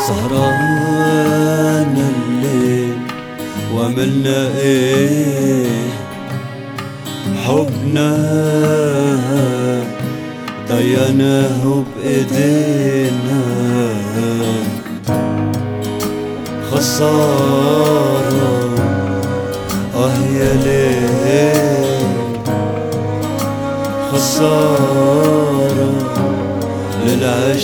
سهران الليل وعملنا ايه حبنا ضيعناه بايدينا خسارة اه يا ليل خسارة للعشق